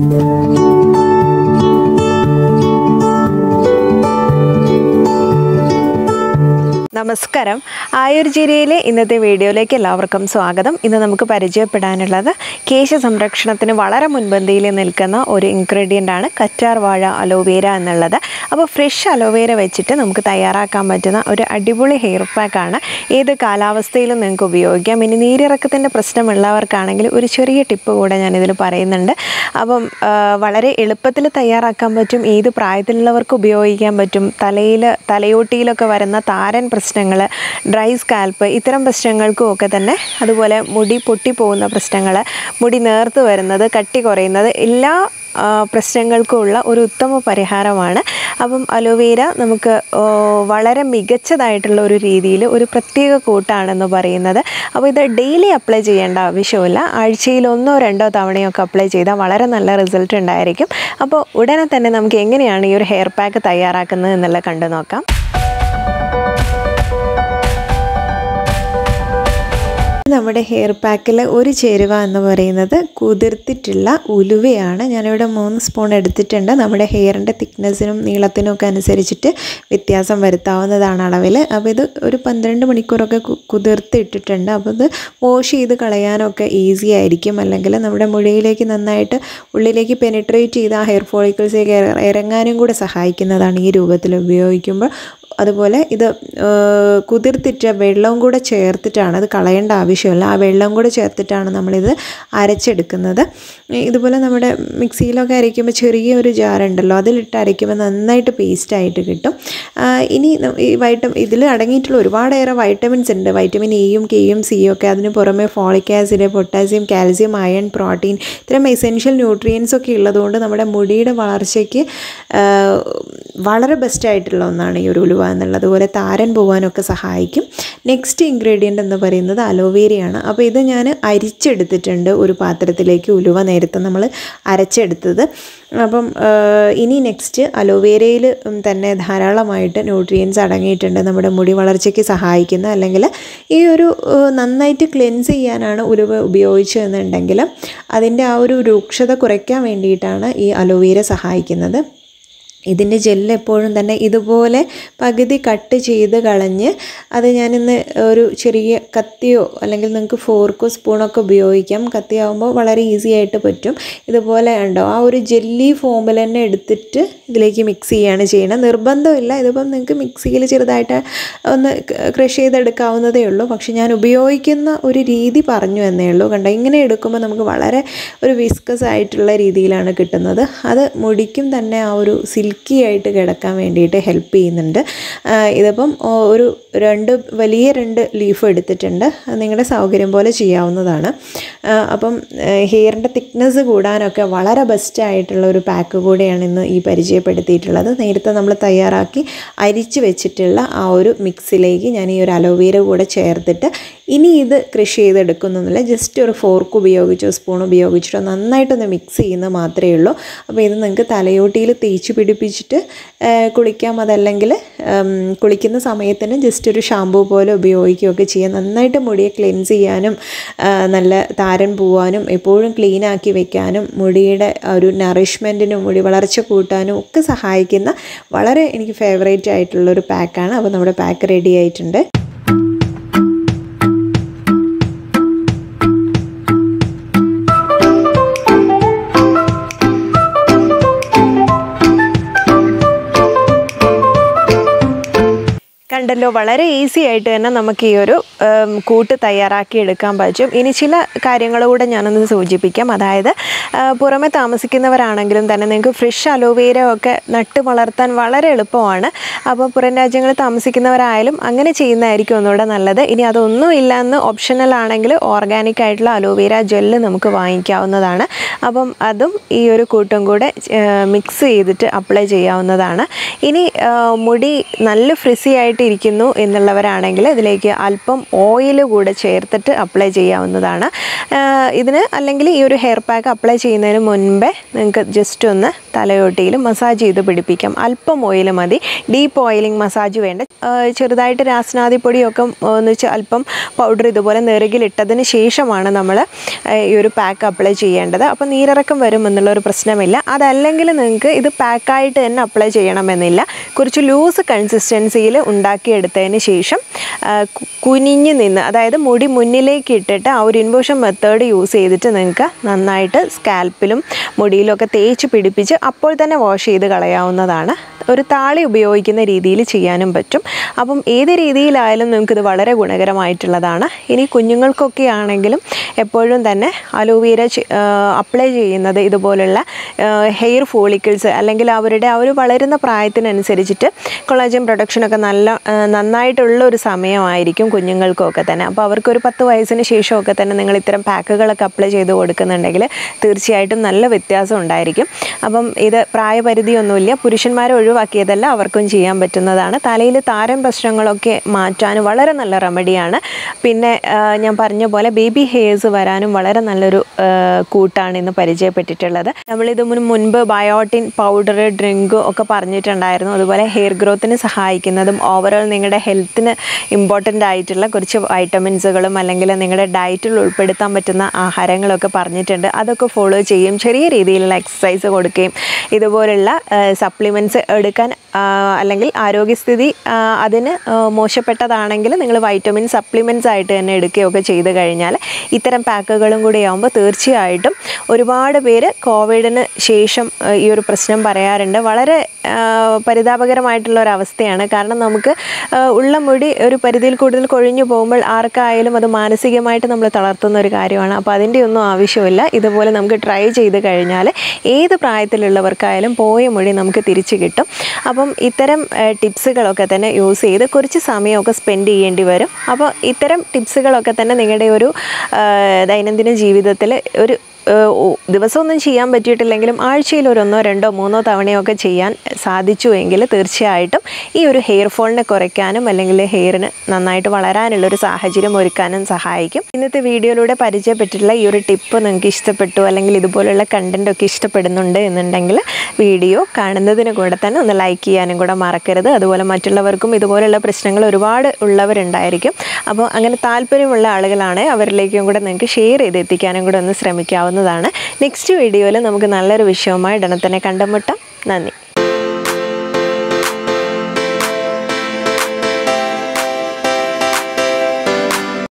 നമസ്കാരം ആയുർജിരിയിലെ ഇന്നത്തെ വീഡിയോയിലേക്ക് എല്ലാവർക്കും സ്വാഗതം ഇന്ന് നമുക്ക് പരിചയപ്പെടാനുള്ളത് കേശ സംരക്ഷണത്തിന് വളരെ മുൻപന്തിയിൽ നിൽക്കുന്ന ഒരു ഇൻഗ്രീഡിയൻ്റ് ആണ് കറ്റാർ വാഴ അലോവേര എന്നുള്ളത് അപ്പോൾ ഫ്രഷ് അലോവേര വെച്ചിട്ട് നമുക്ക് തയ്യാറാക്കാൻ പറ്റുന്ന ഒരു അടിപൊളി ഹെയർ പാക്കാണ് ഏത് കാലാവസ്ഥയിലും നിങ്ങൾക്ക് ഉപയോഗിക്കാം ഇനി നീരിറക്കത്തിൻ്റെ പ്രശ്നമുള്ളവർക്കാണെങ്കിൽ ഒരു ചെറിയ ടിപ്പ് കൂടെ ഞാനിതിൽ പറയുന്നുണ്ട് അപ്പം ആ, വളരെ എളുപ്പത്തിൽ തയ്യാറാക്കാൻ പറ്റും ഏത് പ്രായത്തിലുള്ളവർക്ക് ഉപയോഗിക്കാൻ പറ്റും തലയിൽ തലയോട്ടിയിലൊക്കെ വരുന്ന താരൻ പ്രശ്നങ്ങൾ ഡ്രൈ സ്കാൽപ്പ് ഇത്തരം പ്രശ്നങ്ങൾക്കും ഒക്കെ തന്നെ അതുപോലെ മുടി പൊട്ടിപ്പോകുന്ന പ്രശ്നങ്ങൾ മുടി നേർത്ത് വരുന്നത് കട്ടി കുറയുന്നത് എല്ലാ ആ, പ്രശ്നങ്ങൾക്കും ഉള്ള ഒരു ഉത്തമ പരിഹാരമാണ് അപ്പം അലോവേര നമുക്ക് ഓ, വളരെ മികച്ചതായിട്ടുള്ള ഒരു രീതിയിൽ ഒരു പ്രത്യേക കൂട്ടാണെന്ന് പറയുന്നത് അപ്പോൾ ഇത് ഡെയിലി അപ്ലൈ ചെയ്യേണ്ട ആവശ്യമില്ല ആഴ്ചയിൽ ഒന്നോ രണ്ടോ തവണയൊക്കെ അപ്ലൈ ചെയ്താൽ വളരെ നല്ല റിസൾട്ട് ഉണ്ടായിരിക്കും അപ്പോൾ ഉടനെ തന്നെ നമുക്ക് എങ്ങനെയാണ് ഈ ഒരു ഹെയർ പാക്ക് തയ്യാറാക്കുന്നത് എന്നുള്ളത് കണ്ടു നോക്കാം നമ്മുടെ ഹെയർ പാക്കിൽ ഒരു ചേരുവ എന്ന് പറയുന്നത് കുതിർത്തിട്ടുള്ള ഉലുവയാണ് ഞാനിവിടെ മൂന്ന് സ്പൂൺ എടുത്തിട്ടുണ്ട് നമ്മുടെ ഹെയറിൻ്റെ തിക്നെസ്സിനും നീളത്തിനും ഒക്കെ അനുസരിച്ചിട്ട് വ്യത്യാസം വരുത്താവുന്നതാണ് അളവിൽ അപ്പോൾ ഇത് ഒരു പന്ത്രണ്ട് മണിക്കൂറൊക്കെ കു- കുതിർത്തിട്ടിട്ടുണ്ട് അപ്പോൾ ഇത് വാഷ് ചെയ്ത് കളയാനൊക്കെ ഈസി ആയിരിക്കും അല്ലെങ്കിൽ നമ്മുടെ മുടിയിലേക്ക് നന്നായിട്ട് ഉള്ളിലേക്ക് പെനിട്രേറ്റ് ചെയ്ത് ആ ഹെയർ ഫോളിക്കിൾസിലേക്ക് ഇറങ്ങാനും കൂടെ സഹായിക്കുന്നതാണ് ഈ രൂപത്തിൽ ഉപയോഗിക്കുമ്പോൾ അതുപോലെ ഇത് ആ, കുതിർത്തിട്ട് വെള്ളവും കൂടെ ചേർത്തിട്ടാണ് അത് കളയേണ്ട ആവശ്യമില്ല ആ വെള്ളം കൂടെ ചേർത്തിട്ടാണ് നമ്മളിത് അരച്ചെടുക്കുന്നത് ഇതുപോലെ നമ്മുടെ മിക്സിയിലൊക്കെ അരയ്ക്കുമ്പോൾ ചെറിയൊരു ജാറുണ്ടല്ലോ അതിലിട്ട് അരയ്ക്കുമ്പോൾ നന്നായിട്ട് പേസ്റ്റായിട്ട് കിട്ടും ആ, ഇനി ന- ഈ വൈറ്റം ഇതിൽ അടങ്ങിയിട്ടുള്ള ഒരുപാടേറെ വൈറ്റമിൻസ് ഉണ്ട് വൈറ്റമിൻ എയും കെയും സിയും ഒക്കെ അതിന് പുറമെ folic acid potassium calcium iron protein ഇത്തരം എസെൻഷ്യൽ ന്യൂട്രിയൻസ് ഒക്കെ ഉള്ളതുകൊണ്ട് നമ്മുടെ മുടിയുടെ വളർച്ചയ്ക്ക് ആ, വളരെ ബെസ്റ്റ് ആയിട്ടുള്ള ഒന്നാണ് ഈ ഒരു ഉലുവ എന്നുള്ളത് അതുപോലെ താരൻ പോകാനൊക്കെ സഹായിക്കും നെക്സ്റ്റ് ഇൻഗ്രീഡിയൻ്റ് എന്ന് പറയുന്നത് അലോവേരയാണ് അപ്പോൾ ഇത് ഞാൻ അരിച്ചെടുത്തിട്ടുണ്ട് ഒരു പാത്രത്തിലേക്ക് ഉലുവ നേരത്തെ നമ്മൾ അരച്ചെടുത്തത് അപ്പം ആ, ഇനി നെക്സ്റ്റ് അലോവേരയിൽ തന്നെ ധാരാളമായിട്ട് ന്യൂട്രിയൻസ് അടങ്ങിയിട്ടുണ്ട് നമ്മുടെ മുടി വളർച്ചയ്ക്ക് സഹായിക്കുന്ന അല്ലെങ്കിൽ ഈ ഒരു ആ, നന്നായിട്ട് ക്ലെൻസ് ചെയ്യാനാണ് ഉലുവ ഉപയോഗിച്ചതെന്നുണ്ടെങ്കിൽ അതിൻ്റെ ആ ഒരു രൂക്ഷത കുറയ്ക്കാൻ വേണ്ടിയിട്ടാണ് ഈ അലോവേര സഹായിക്കുന്നത് ഇതിൻ്റെ ജെല്ല് എപ്പോഴും തന്നെ ഇതുപോലെ പകുതി കട്ട് ചെയ്ത് കളഞ്ഞ് അത് ഞാനിന്ന് ഒരു ചെറിയ കത്തിയോ അല്ലെങ്കിൽ നിങ്ങൾക്ക് ഫോർക്കോ സ്പൂണൊക്കെ ഉപയോഗിക്കാം കത്തിയാവുമ്പോൾ വളരെ ഈസി ആയിട്ട് പറ്റും ഇതുപോലെ ഉണ്ടോ ആ ഒരു ജെല്ലി ഫോമിൽ തന്നെ എടുത്തിട്ട് ഇതിലേക്ക് മിക്സ് ചെയ്യുകയാണ് ചെയ്യുന്നത് നിർബന്ധമില്ല ഇതിപ്പം നിങ്ങൾക്ക് മിക്സിയിൽ ചെറുതായിട്ട് ഒന്ന് ക്രഷ് ചെയ്തെടുക്കാവുന്നതേ ഉള്ളൂ പക്ഷെ ഞാൻ ഉപയോഗിക്കുന്ന ഒരു രീതി പറഞ്ഞു എന്നേ ഉള്ളൂ കണ്ടോ ഇങ്ങനെ എടുക്കുമ്പോൾ നമുക്ക് വളരെ ഒരു വിസ്കസ് ആയിട്ടുള്ള രീതിയിലാണ് കിട്ടുന്നത് അത് മുടിക്കും തന്നെ ആ ഒരു സിൽക്കി ആയിട്ട് കിടക്കാൻ വേണ്ടിയിട്ട് ഹെൽപ്പ് ചെയ്യുന്നുണ്ട് ആ, ഇതിപ്പം ഓ, ഒരു രണ്ട് വലിയ രണ്ട് ലീഫ് എടുത്തിട്ടുണ്ട് അത് നിങ്ങളുടെ സൗകര്യം പോലെ ചെയ്യാവുന്നതാണ് ആ, അപ്പം ഹെയറിൻ്റെ തിക്നെസ് കൂടാനൊക്കെ വളരെ ബെസ്റ്റ് ആയിട്ടുള്ള ഒരു പാക്ക് കൂടെയാണ് ഇന്ന് ഈ പരിചയപ്പെടുത്തിയിട്ടുള്ളത് നേരത്തെ നമ്മൾ തയ്യാറാക്കി അരിച്ച് വെച്ചിട്ടുള്ള ആ ഒരു മിക്സിലേക്ക് ഞാൻ ഈ ഒരു അലോവേര കൂടെ ചേർത്തിട്ട് ഇനി ഇത് കൃഷി ചെയ്തെടുക്കുന്നൊന്നുമില്ല ജസ്റ്റ് ഒരു ഫോർക്ക് ഉപയോഗിച്ചോ സ്പൂൺ ഉപയോഗിച്ചിട്ടോ നന്നായിട്ടൊന്ന് മിക്സ് ചെയ്യുന്നത് മാത്രമേ ഉള്ളൂ അപ്പോൾ ഇത് നിങ്ങൾക്ക് തലയോട്ടിയിൽ തേച്ച് പിടിപ്പിച്ചിട്ട് ആ, കുളിക്കാം അതല്ലെങ്കിൽ ഉം, കുളിക്കുന്ന സമയത്തിന് ജസ്റ്റ് ഒരു ഷാമ്പൂ പോലെ ഉപയോഗിക്കുകയൊക്കെ ചെയ്യാം നന്നായിട്ട് മുടിയെ ക്ലെൻസ് ചെയ്യാനും ആ, നല്ല താരൻ പോവാനും എപ്പോഴും ക്ലീൻ ആക്കി വെക്കാനും മുടിയുടെ ആ ഒരു നറിഷ്മെൻറ്റിനും മുടി വളർച്ച കൂട്ടാനും ഒക്കെ സഹായിക്കുന്ന വളരെ എനിക്ക് ഫേവറേറ്റ് ആയിട്ടുള്ള ഒരു പാക്കാണ് അപ്പോൾ നമ്മുടെ പാക്ക് റെഡി ആയിട്ടുണ്ട് കണ്ടല്ലോ വളരെ ഈസി ആയിട്ട് തന്നെ നമുക്ക് ഈ ഒരു ഉം, കൂട്ട് തയ്യാറാക്കി എടുക്കാൻ പറ്റും ഇനി ചില കാര്യങ്ങൾ കൂടെ ഞാനൊന്ന് സൂചിപ്പിക്കാം അതായത് ആ, പുറമെ താമസിക്കുന്നവരാണെങ്കിലും തന്നെ നിങ്ങൾക്ക് ഫ്രഷ് അലോവേര ഒക്കെ നട്ട് വളർത്താൻ വളരെ എളുപ്പമാണ് അപ്പോൾ പുറം രാജ്യങ്ങളിൽ താമസിക്കുന്നവരായാലും അങ്ങനെ ചെയ്യുന്നതായിരിക്കും ഒന്നുകൂടെ നല്ലത് ഇനി അതൊന്നും ഇല്ലയെന്ന് ഓപ്ഷണൽ ആണെങ്കിൽ ഓർഗാനിക് ആയിട്ടുള്ള അലോവേര ജെല്ല് നമുക്ക് വാങ്ങിക്കാവുന്നതാണ് അപ്പം അതും ഈ ഒരു കൂട്ടും കൂടെ മിക്സ് ചെയ്തിട്ട് അപ്ലൈ ചെയ്യാവുന്നതാണ് ഇനി ആ, മുടി നല്ല ഫ്രിസി ആയിട്ട് ഇരിക്കണം ഉപയോഗിക്കുന്നു എന്നുള്ളവരാണെങ്കിൽ ഇതിലേക്ക് അല്പം ഓയിൽ കൂടെ ചേർത്തിട്ട് അപ്ലൈ ചെയ്യാവുന്നതാണ് ആഹ് ഇതിന് അല്ലെങ്കിൽ ഈ ഒരു ഹെയർ പാക്ക് അപ്ലൈ ചെയ്യുന്നതിന് മുൻപേ നിങ്ങൾക്ക് ജസ്റ്റ് ഒന്ന് തലയോട്ടിയിൽ മസാജ് ചെയ്ത് പിടിപ്പിക്കാം അല്പം ഓയിൽ മതി ഡീപ്പ് ഓയിലിംഗ് മസാജ് വേണ്ട ആഹ് ചെറുതായിട്ട് രാസനാദിപ്പൊടിയൊക്കെ ഒന്ന് വെച്ച് അല്പം പൗഡർ ഇതുപോലെ നെറുകിലിട്ടതിന് ശേഷമാണ് നമ്മൾ ഈ ഒരു പാക്ക് അപ്ലൈ ചെയ്യേണ്ടത് അപ്പോൾ നീരിറക്കം വരും എന്നുള്ളൊരു പ്രശ്നമില്ല അതല്ലെങ്കിൽ നിങ്ങൾക്ക് ഇത് പാക്കായിട്ട് തന്നെ അപ്ലൈ ചെയ്യണമെന്നില്ല കുറച്ച് ലൂസ് കൺസിസ്റ്റൻസിയിൽ ഉണ്ടാക്കിയെടുത്തതിന് ശേഷം ആ, കു- കുനിഞ്ഞ് നിന്ന് അതായത് മുടി മുന്നിലേക്ക് ഇട്ടിട്ട് ആ ഒരു ഇൻവേഷൻ മെത്തേഡ് യൂസ് ചെയ്തിട്ട് നിങ്ങൾക്ക് നന്നായിട്ട് സ്കാൽപ്പിലും മുടിയിലും ഒക്കെ തേച്ച് പിടിപ്പിച്ച് അപ്പോൾ തന്നെ വാഷ് ചെയ്ത് കളയാവുന്നതാണ് ഒരു താളി ഉപയോഗിക്കുന്ന രീതിയിൽ ചെയ്യാനും പറ്റും അപ്പം ഏത് രീതിയിലായാലും നിങ്ങൾക്കിത് വളരെ ഗുണകരമായിട്ടുള്ളതാണ് ഇനി കുഞ്ഞുങ്ങൾക്കൊക്കെ ആണെങ്കിലും എപ്പോഴും തന്നെ അലോവേര അപ്ലൈ ചെയ്യുന്നത് ഇതുപോലുള്ള ഹെയർ ഫോളിക്കിൾസ് അല്ലെങ്കിൽ അവരുടെ ആ ഒരു വളരുന്ന പ്രായത്തിനനുസരിച്ചിട്ട് കൊളാജൻ പ്രൊഡക്ഷനൊക്കെ നല്ല ആ, നന്നായിട്ടുള്ള ഒരു സമയമായിരിക്കും കുഞ്ഞുങ്ങൾക്കൊക്കെ തന്നെ അപ്പോൾ അവർക്കൊരു പത്ത് വയസ്സിന് ശേഷമൊക്കെ തന്നെ നിങ്ങൾ ഇത്തരം പാക്കുകളൊക്കെ അപ്ലൈ ചെയ്ത് കൊടുക്കുന്നുണ്ടെങ്കിൽ തീർച്ചയായിട്ടും നല്ല വ്യത്യാസം ഉണ്ടായിരിക്കും അപ്പം ഇത് പ്രായപരിധിയൊന്നുമില്ല പുരുഷന്മാരെ ഒഴിവാക്കിയതല്ല അവർക്കും ചെയ്യാൻ പറ്റുന്നതാണ് തലയിൽ താരം പ്രശ്നങ്ങളൊക്കെ മാറ്റാൻ വളരെ നല്ല റെമഡിയാണ് പിന്നെ ആ, ഞാൻ പറഞ്ഞ പോലെ ബേബി ഹെയർസ് വരാനും വളരെ നല്ലൊരു ആ, കൂട്ടാണ് ഇന്ന് പരിചയപ്പെട്ടിട്ടുള്ളത് നമ്മളിത് മുൻപ് ബയോട്ടിൻ പൗഡർ ഡ്രിങ്ക് ഒക്കെ പറഞ്ഞിട്ടുണ്ടായിരുന്നു അതുപോലെ ഹെയർ ഗ്രോത്തിന് സഹായിക്കുന്നതും ഓവറോൾ നിങ്ങളുടെ ഹെൽത്തിന് ഇമ്പോർട്ടൻ്റ് ആയിട്ടുള്ള കുറച്ച് വൈറ്റമിൻസുകളും അല്ലെങ്കിൽ നിങ്ങളുടെ ഡയറ്റിൽ ഉൾപ്പെടുത്താൻ പറ്റുന്ന ആഹാരങ്ങളൊക്കെ പറഞ്ഞിട്ടുണ്ട് അതൊക്കെ ഫോളോ ചെയ്യും ചെറിയ രീതിയിലുള്ള എക്സസൈസ് കൊടുക്കുകയും ഇതുപോലുള്ള സപ്ലിമെൻറ്റ്സ് എടുക്കാൻ ആ, അല്ലെങ്കിൽ ആരോഗ്യസ്ഥിതി ആ, അതിന് ആ, മോശപ്പെട്ടതാണെങ്കിൽ നിങ്ങൾ വൈറ്റമിൻ സപ്ലിമെൻറ്റ്സ് ആയിട്ട് തന്നെ എടുക്കുകയൊക്കെ ചെയ്ത് കഴിഞ്ഞാൽ ഇത്തരം പാക്കുകളും കൂടി ആകുമ്പോൾ തീർച്ചയായിട്ടും ഒരുപാട് പേര് കോവിഡിന് ശേഷം ആ, ഈ ഒരു പ്രശ്നം പറയാറുണ്ട് വളരെ ആ, പരിതാപകരമായിട്ടുള്ള ഒരു അവസ്ഥയാണ് കാരണം നമുക്ക് ആ, ഉള്ള മുടി ഒരു പരിധിയിൽ കൂടുതൽ കൊഴിഞ്ഞു പോകുമ്പോൾ ആർക്കായാലും അത് മാനസികമായിട്ട് നമ്മൾ തളർത്തുന്ന ഒരു കാര്യമാണ് അപ്പോൾ അതിൻ്റെ ഒന്നും ആവശ്യമില്ല ഇതുപോലെ നമുക്ക് ട്രൈ ചെയ്ത് കഴിഞ്ഞാൽ ഏത് പ്രായത്തിലുള്ളവർക്കായാലും പോയ മുടി നമുക്ക് തിരിച്ചു കിട്ടും അപ്പം ഇത്തരം ഏഹ്, ടിപ്സുകളൊക്കെ തന്നെ യൂസ് ചെയ്ത് കുറച്ച് സമയമൊക്കെ സ്പെൻഡ് ചെയ്യേണ്ടി വരും അപ്പോൾ ഇത്തരം ടിപ്സുകളൊക്കെ തന്നെ നിങ്ങളുടെ ഒരു ഏഹ്, ദൈനംദിന ജീവിതത്തിൽ ഒരു ഏഹ്, ഓ- ദിവസമൊന്നും ചെയ്യാൻ പറ്റിയിട്ടില്ലെങ്കിലും ആഴ്ചയിൽ ഒരു ഒന്നോ രണ്ടോ മൂന്നോ തവണയൊക്കെ ചെയ്യാൻ സാധിച്ചുവെങ്കിൽ തീർച്ചയായിട്ടും ഈ ഒരു ഹെയർ ഫോളിനെ കുറയ്ക്കാനും അല്ലെങ്കിൽ ഹെയറിന് നന്നായിട്ട് വളരാനുള്ളൊരു സാഹചര്യം ഒരുക്കാനും സഹായിക്കും ഇന്നത്തെ വീഡിയോയിലൂടെ പരിചയപ്പെട്ടിട്ടുള്ള ഈ ഒരു ടിപ്പ് നിങ്ങൾക്ക് ഇഷ്ടപ്പെട്ടു അല്ലെങ്കിൽ ഇതുപോലുള്ള കണ്ടൻ്റ് ഒക്കെ ഇഷ്ടപ്പെടുന്നുണ്ട് എന്നുണ്ടെങ്കിൽ വീഡിയോ കാണുന്നതിന് കൂടെ തന്നെ ഒന്ന് ലൈക്ക് ചെയ്യാനും കൂടെ മറക്കരുത് അതുപോലെ മറ്റുള്ളവർക്കും ഇതുപോലുള്ള പ്രശ്നങ്ങൾ ഒരുപാട് ഉള്ളവരുണ്ടായിരിക്കും അപ്പോൾ അങ്ങനെ താല്പര്യമുള്ള ആളുകളാണ് അവരിലേക്കും കൂടെ നിങ്ങൾക്ക് ഷെയർ ചെയ്ത് എത്തിക്കാനും കൂടെ ഒന്ന് ശ്രമിക്കാവുന്നതാണ് നെക്സ്റ്റ് വീഡിയോയിൽ നമുക്ക് നല്ലൊരു വിഷയവുമായി ഉടനെ തന്നെ കണ്ടുമുട്ടാം നന്ദി